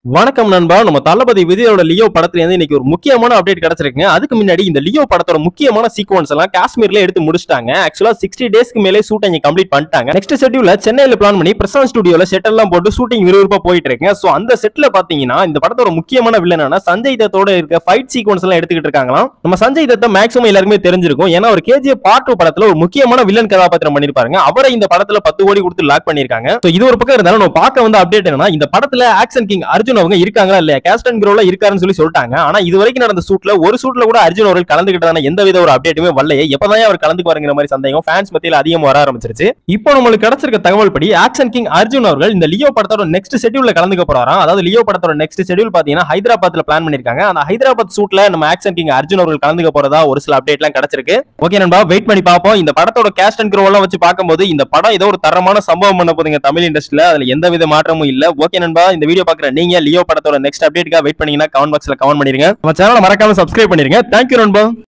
வணக்கம் நண்பா நம்ம தளபதி விஜயோட லியோ படத்துல இருந்து இன்னைக்கு ஒரு முக்கியமான அப்டேட் கிடைச்சிருக்குங்க அதுக்கு முன்னாடி இந்த லியோ படத்தோட முக்கியமான சீக்வன்ஸ் எல்லாம் காஷ்மீர்ல எடுத்து முடிச்சிட்டாங்க ஆக்சுவலா சிக்ஸ்டி டேஸ்க்கு மேலே ஷூட் இங்க கம்ப்ளீட் பண்ணிட்டாங்க நெக்ஸ்ட் ஷெட்யூல்ல சென்னையில பிளான் பண்ணி பிரசாந்த் ஸ்டுடியோல செட் எல்லாம் போட்டு ஷூட்டிங் விறுவிறுப்பா போயிட்டு இருக்குங்க சோ அந்த செட்ல பாத்தீங்கன்னா இந்த படத்தோட முக்கியமான வில்லனான சஞ்சய் தத்தோட இருக்க ஃபைட் சீக்வன்ஸ் எல்லாம் எடுத்துக்கிட்டு இருக்காங்களாம் நம்ம சஞ்சய் தத்தை மேக்ஸிமம் எல்லாருக்குமே தெரிஞ்சிருக்கும் ஏன்னா ஒரு கேஜிஎஃப் பார்ட் டூ படத்துல ஒரு முக்கியமான வில்லன் கதாபாத்திரம் பண்ணிருப்பாருங்க அவரை இந்த படத்துல பத்து கோடி கொடுத்து லாக் பண்ணிருக்காங்க சோ இது ஒரு பக்கம் இருந்தாலும் நம்ம பார்க்க வந்த அப்டேட் என்னன்னா இந்த படத்துல ஆக்ஷன் கிங் அர்ஜுன் அவங்க இருக்காங்களா இல்லையா கேஸ்ட் அண்ட் க்ரோல இருக்காருன்னு சொல்லி சொல்லிட்டாங்க ஆனா இது வரைக்கும் நடந்த ஷூட்ல ஒரு ஷூட்ல கூட அர்ஜுன் அவர்கள் கலந்துக்கிட்டதான எந்த வித ஒரு அப்டேட்டுமே வரலையே எப்பதான் அவர் கலந்துக்குவாருங்கிற மாதிரி சந்தேகம் ஃபேன்ஸ் மத்தியில அதிகம் வர ஆரம்பிச்சிருச்சு இப்போ நம்மளுக்கு கிடைச்சிருக்க தகவல் படி ஆக்ஷன் கிங் அர்ஜுன் அவர்கள் இந்த லியோ படத்தோட நெக்ஸ்ட் ஷெட்யூல்ல கலந்துக்க போறாராம் அதாவது லியோ படத்தோட நெக்ஸ்ட் ஷெட்யூல் பாத்தீங்கன்னா ஹைதராபாத்ல பிளான் பண்ணிருக்காங்க அந்த ஹைதராபாத் ஷூட்ல நம்ம ஆக்ஷன் கிங் அர்ஜுன் அவர்கள் கலந்துக்க போறதா ஒரு சில அப்டேட் எல்லாம் கிடைச்சிருக்கு ஓகே நண்பா வெயிட் பண்ணி பார்ப்போம் இந்த படத்தோட கேஸ்ட் அண்ட் க்ரோ எல்லாம் வச்சு பார்க்கும்போது இந்த படம் ஏதோ ஒரு தரமான சம்பவம் பண்ண போதுங்க தமிழ் இண்டஸ்ட்ரியில அதுல எந்த வித மாற்றமும் இல்ல ஓகே நண்பா இந்த வீடியோ பாக்குற நீங்க லியோ படத்தோட நெக்ஸ்ட் அப்டேட்டுக்காக வெயிட் பண்ணீங்கன்னா கமெண்ட் பாக்ஸ்ல கமெண்ட் பண்ணிருங்க நம்ம சேனலை மறக்காம சப்ஸ்கிரைப் பண்ணிருங்க தேங்க்யூ நண்பா